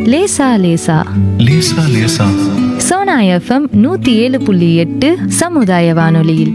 லேசா லேசா லேசா லேசா சோனா எஃப்எம் நூத்தி ஏழு புள்ளி எட்டு சமுதாய வானொலியில்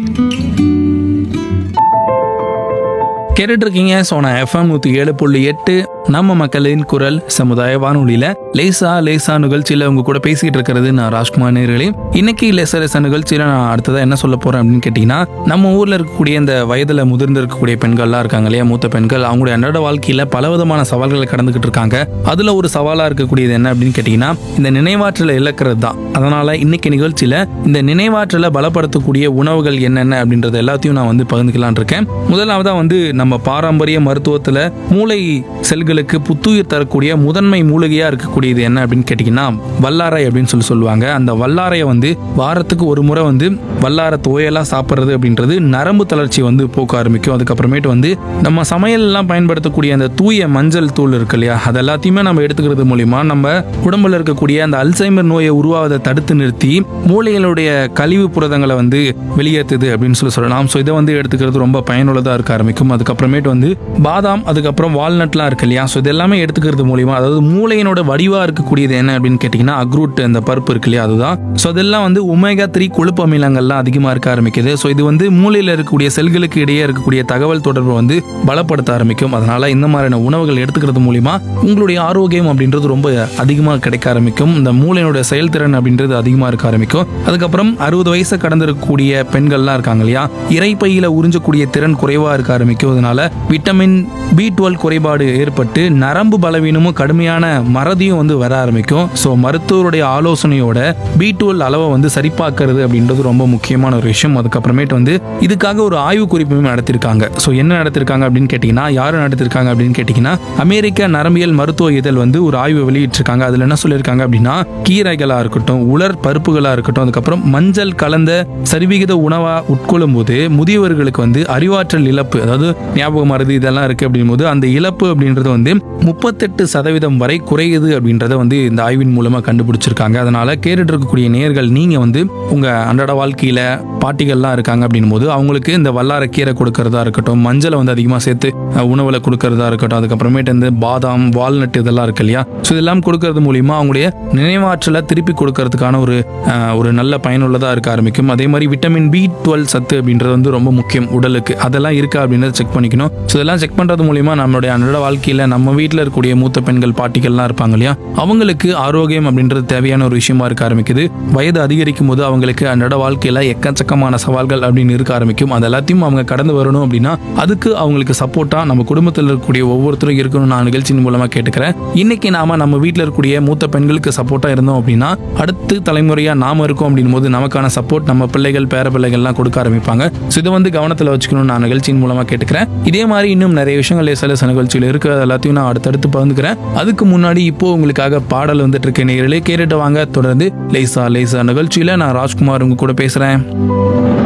கேட்டுட்டு இருக்கீங்க சோனா எஃப்எம் நூற்றி ஏழு புள்ளி எட்டு நம்ம மக்களின் குரல் சமுதாய வானொலியில லேசா லேசா நிகழ்ச்சியில உங்க கூட பேசிட்டு இருக்கிறது நான் ராஜ்குமார் நேர்களே இன்னைக்கு லேசா லேசா நிகழ்ச்சியில நான் அடுத்ததா என்ன சொல்ல போறேன் அப்படின்னு கேட்டீங்கன்னா நம்ம ஊர்ல இருக்கக்கூடிய இந்த வயதுல முதிர்ந்து இருக்கக்கூடிய பெண்கள்லாம் இருக்காங்க இல்லையா மூத்த பெண்கள் அவங்களுடைய அன்றாட வாழ்க்கையில பல விதமான சவால்களை கடந்துகிட்டு இருக்காங்க அதுல ஒரு சவாலா இருக்கக்கூடியது என்ன அப்படின்னு கேட்டீங்கன்னா இந்த நினைவாற்றலை இழக்கிறது தான் அதனால இன்னைக்கு நிகழ்ச்சியில இந்த நினைவாற்றலை பலப்படுத்தக்கூடிய உணவுகள் என்னென்ன அப்படின்றது எல்லாத்தையும் நான் வந்து பகிர்ந்துக்கலாம்னு இருக்கேன் முதலாவதா வந்து நம்ம பாரம்பரிய மருத்துவத்துல மூளை செல்களுக்கு புத்துயிர் தரக்கூடிய முதன்மை மூலிகையா இருக்கக்கூடியது என்ன அப்படின்னு கேட்டீங்கன்னா வல்லாரை அப்படின்னு சொல்லி சொல்லுவாங்க அந்த வல்லாரையை வந்து வாரத்துக்கு ஒரு முறை வந்து வல்லார துவையலா சாப்பிட்றது அப்படின்றது நரம்பு தளர்ச்சி வந்து போக்க ஆரம்பிக்கும் அதுக்கப்புறமேட்டு வந்து நம்ம சமையல்லாம் பயன்படுத்தக்கூடிய அந்த தூய மஞ்சள் தூள் இருக்கு இல்லையா அது எல்லாத்தையுமே நம்ம எடுத்துக்கிறது மூலியமா நம்ம உடம்புல இருக்கக்கூடிய அந்த அல்சைமர் நோயை உருவாவதை தடுத்து நிறுத்தி மூளைகளுடைய கழிவு புரதங்களை வந்து வெளியேற்றுது அப்படின்னு சொல்லி சொல்லலாம் ஸோ இதை வந்து எடுத்துக்கிறது ரொம்ப பயனுள்ளதாக இருக்க ஆரம்பிக்கும் அதுக்கப்புறமேட்டு வந்து பாதாம் அதுக்கப்புறம் வால்நட்லாம் இருக்கு இல்லையா ஸோ இது எல்லாமே எடுத்துக்கிறது மூலியமா அதாவது மூளையினோட வடிவா இருக்கக்கூடியது என்ன அப்படின்னு கேட்டிங்கன்னா அக்ரூட் அந்த பருப்பு இருக்கு இல்லையா அதுதான் ஸோ அதெல்லாம் வந்து ஒமேகா த்ரீ கொழுப்பு அமிலங்கள்லாம் அதிகமாக இருக்க ஆரம்பிக்குது ஸோ இது வந்து மூளையில் இருக்கக்கூடிய செல்களுக்கு இடையே இருக்கக்கூடிய தகவல் தொடர்பு வந்து பலப்படுத்த ஆரம்பிக்கும் அதனால இந்த மாதிரியான உணவுகள் எடுத்துக்கிறது மூலியமா உங்களுடைய ஆரோக்கியம் அப்படின்றது ரொம்ப அதிகமாக கிடைக்க ஆரம்பிக்கும் இந்த மூளையினுடைய செயல்திறன் அப்படின்றது அதிகமாக இருக்க ஆரம்பிக்கும் அதுக்கப்புறம் அறுபது வயசை கடந்திருக்கக்கூடிய பெண்கள்லாம் இருக்காங்க இல்லையா இறைப்பையில உறிஞ்சக்கூடிய திறன் குறைவா இருக்க ஆரம்பிக்கும் அதனால விட்டமின் பி டுவெல் குறைபாடு ஏற்பட்டு நரம்பு பலவீனமும் கடுமையான மறதியும் வந்து வர ஆரம்பிக்கும் ஸோ மருத்துவருடைய ஆலோசனையோட பி டுவெல் அளவை வந்து சரிபார்க்கறது அப்படின்றது ரொம்ப முக்கியமான ஒரு விஷயம் அதுக்கப்புறமேட்டு வந்து இதுக்காக ஒரு ஆய்வு குறிப்புமே நடத்திருக்காங்க ஸோ என்ன நடத்திருக்காங்க அப்படின்னு கேட்டிங்கன்னா யார் நடத்திருக்காங்க அப்படின்னு கேட்டிங்கன்னா அமெரிக்க நரம்பியல் மருத்துவ இதழ் வந்து ஒரு ஆய்வு வெளியிட்டிருக்காங்க அதில் என்ன சொல்லியிருக்காங்க அப்படின்னா கீரைகளாக இருக்கட்டும் உலர் பருப்புகளாக இருக்கட்டும் அதுக்கப்புறம் மஞ்சள் கலந்த சரிவிகித உணவா உட்கொள்ளும் போது முதியவர்களுக்கு வந்து அறிவாற்றல் இழப்பு அதாவது ஞாபக மருதி இதெல்லாம் இருக்கு அப்படின் போது அந்த இழப்பு அப்படின்றது வந்து முப்பத்தெட்டு சதவீதம் வரை குறையுது அப்படின்றத வந்து இந்த ஆய்வின் மூலமா கண்டுபிடிச்சிருக்காங்க அதனால கேட்டுட்டு இருக்கக்கூடிய நேர்கள் நீங்க வந்து உங்க அன்றாட வாழ்க்கையில பாட்டிகள்லாம் இருக்காங்க அப்படின் போது அவங்களுக்கு இந்த வல்லார கீரை கொடுக்கறதா இருக்கட்டும் மஞ்சளை வந்து அதிகமாக சேர்த்து அஹ், உணவுல கொடுக்கறதா இருக்கட்டும் அதுக்கப்புறமேட்டு இந்த பாதாம் வால்நட் இதெல்லாம் இருக்கு இல்லையா ஸோ இதெல்லாம் கொடுக்கறது மூலியமா அவங்களுடைய நினைவாற்றலை திருப்பி கொடுக்கறதுக்கான ஒரு அஹ், ஒரு நல்ல பயனுள்ளதா இருக்க ஆரம்பிக்கும் அதே மாதிரி விட்டமின் பி டுவெல் சத்து அப்படின்றது வந்து ரொம்ப முக்கியம் உடலுக்கு அதெல்லாம் இருக்கா அப்படின்றத செக் பண்ணிக்கணும் ஸோ இதெல்லாம் செக் பண்றது மூலியமா நம்மளுடைய அன்றாட வாழ்க்கையில நம்ம வீட்டில் இருக்கக்கூடிய மூத்த பெண்கள் பாட்டிகள்லாம் இருப்பாங்க இல்லையா அவங்களுக்கு ஆரோக்கியம் அப்படின்றது தேவையான ஒரு விஷயமா இருக்க ஆரம்பிக்குது வயது அதிகரிக்கும் போது அவங்களுக்கு அன்றாட வாழ்க்கையில எக்கச்சக்கமான சவால்கள் அப்படின்னு இருக்க ஆரம்பிக்கும் அது எல்லாத்தையும் அவங்க கடந்து வரணும் அப்படின்னா அதுக்கு அவங்களுக்கு சப்போர்ட்டா நம்ம குடும்பத்தில் இருக்கக்கூடிய ஒவ்வொருத்தரும் இருக்கணும் நான் நிகழ்ச்சியின் மூலமா கேட்டுக்கிறேன் இன்னைக்கு நாம நம்ம வீட்டில் இருக்கக்கூடிய மூத்த பெண்களுக்கு சப்போர்ட்டா இருந்தோம் அப்படின்னா அடுத்து தலைமுறையா நாம இருக்கோம் அப்படின் போது நமக்கான சப்போர்ட் நம்ம பிள்ளைகள் பேர பிள்ளைகள்லாம் கொடுக்க ஆரம்பிப்பாங்க ஸோ இதை வந்து கவனத்தில் வச்சுக்கணும் நான் நிகழ்ச்சியின் மூலமா கேட்டுக்கிறேன் இதே மாதிரி இன்னும் நிறைய விஷயங்கள் லேசா லேசா நிகழ்ச்சியில் இருக்கு அது எல்லாத்தையும் நான் அடுத்தடுத்து பகிர்ந்துக்கிறேன் அதுக்கு முன்னாடி இப்போ உங்களுக்காக பாடல் வந்துட்டு இருக்க நேர்களே கேட்டுட்டு வாங்க தொடர்ந்து லேசா லேசா நிகழ்ச்சியில நான் ராஜ்குமார் உங்க கூட பேசுறேன்